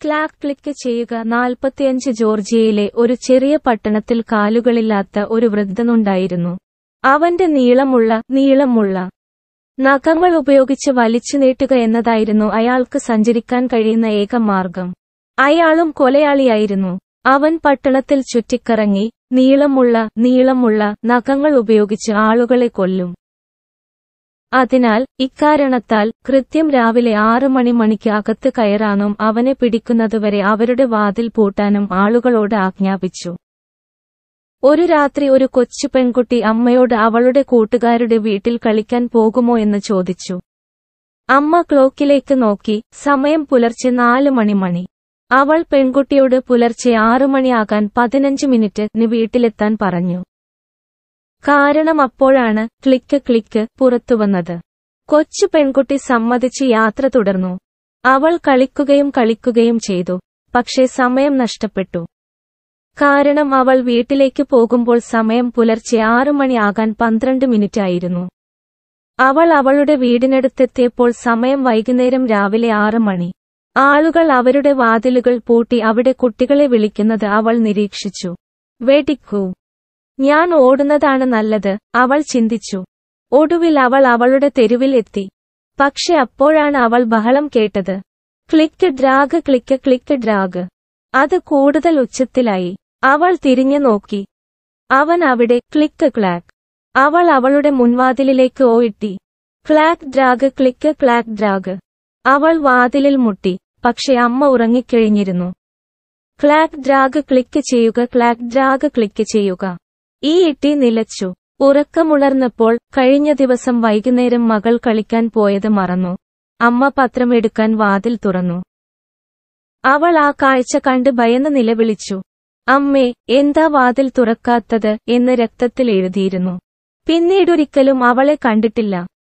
cloak click ചെയ്യുക നാൽപ്പത്തിയഞ്ച് ജോർജിയയിലെ ഒരു ചെറിയ പട്ടണത്തിൽ കാലുകളില്ലാത്ത ഒരു വൃദ്ധനുണ്ടായിരുന്നു അവന്റെ നീളമുള്ള നീളമുള്ള നഖങ്ങൾ ഉപയോഗിച്ച് വലിച്ചു നീട്ടുക എന്നതായിരുന്നു അയാൾക്ക് സഞ്ചരിക്കാൻ കഴിയുന്ന ഏക മാർഗം അയാളും കൊലയാളിയായിരുന്നു അവൻ പട്ടണത്തിൽ ചുറ്റിക്കറങ്ങി നീളമുള്ള നീളമുള്ള നഖങ്ങൾ ഉപയോഗിച്ച് ആളുകളെ കൊല്ലും അതിനാൽ ഇക്കാരണത്താൽ കൃത്യം രാവിലെ ആറ് മണി മണിക്ക് അകത്ത് കയറാനും അവനെ പിടിക്കുന്നതുവരെ അവരുടെ വാതിൽ പൂട്ടാനും ആളുകളോട് ആജ്ഞാപിച്ചു ഒരു രാത്രി ഒരു കൊച്ചു പെൺകുട്ടി അമ്മയോട് അവളുടെ കൂട്ടുകാരുടെ വീട്ടിൽ കളിക്കാൻ പോകുമോ എന്ന് ചോദിച്ചു അമ്മ ക്ലോക്കിലേക്ക് നോക്കി സമയം പുലർച്ചെ നാല് മണി മണി അവൾ പെൺകുട്ടിയോട് പുലർച്ചെ ആറു മണിയാകാൻ പതിനഞ്ച് മിനിറ്റ് വീട്ടിലെത്താൻ പറഞ്ഞു കാരണം അപ്പോഴാണ് ക്ലിക്ക് ക്ലിക്ക് പുറത്തുവന്നത് കൊച്ചു പെൺകുട്ടി സമ്മതിച്ച് യാത്ര തുടർന്നു അവൾ കളിക്കുകയും കളിക്കുകയും ചെയ്തു പക്ഷേ സമയം നഷ്ടപ്പെട്ടു കാരണം അവൾ വീട്ടിലേക്ക് പോകുമ്പോൾ സമയം പുലർച്ചെ ആറു മണിയാകാൻ പന്ത്രണ്ട് മിനിറ്റ് ആയിരുന്നു അവൾ അവളുടെ വീടിനടുത്തെത്തിയപ്പോൾ സമയം വൈകുന്നേരം രാവിലെ ആറ് മണി ആളുകൾ അവരുടെ വാതിലുകൾ പൂട്ടി അവിടെ കുട്ടികളെ വിളിക്കുന്നത് അവൾ നിരീക്ഷിച്ചു വെടിക്കൂ ഞാൻ ഓടുന്നതാണ് നല്ലത് അവൾ ചിന്തിച്ചു ഒടുവിൽ അവൾ അവളുടെ തെരുവിൽ എത്തി പക്ഷെ അപ്പോഴാണ് അവൾ ബഹളം കേട്ടത് click drag click click drag അത് കൂടുതൽ ഉച്ചത്തിലായി അവൾ തിരിഞ്ഞു നോക്കി അവൻ അവിടെ ക്ലിക്ക് ക്ലാക്ക് അവൾ അവളുടെ മുൻവാതിലിലേക്ക് ഓയിട്ടി clack drag click clack drag അവൾ വാതിലിൽ മുട്ടി പക്ഷെ അമ്മ ഉറങ്ങിക്കഴിഞ്ഞിരുന്നു ക്ലാക്ക് ഡ്രാഗ് ക്ലിക്ക് ചെയ്യുക ക്ലാക്ക് ഡ്രാഗ് ക്ലിക്ക് ചെയ്യുക ഈ ഇട്ടി നിലച്ചു ഉറക്കമുണർന്നപ്പോൾ കഴിഞ്ഞ ദിവസം വൈകുന്നേരം മകൾ കളിക്കാൻ പോയത് മറന്നു അമ്മ പത്രമെടുക്കാൻ വാതിൽ തുറന്നു അവൾ ആ കാഴ്ച കണ്ട് ഭയന്ന് നിലവിളിച്ചു അമ്മേ എന്താ വാതിൽ തുറക്കാത്തത് എന്ന് രക്തത്തിൽ എഴുതിയിരുന്നു പിന്നീടൊരിക്കലും അവളെ കണ്ടിട്ടില്ല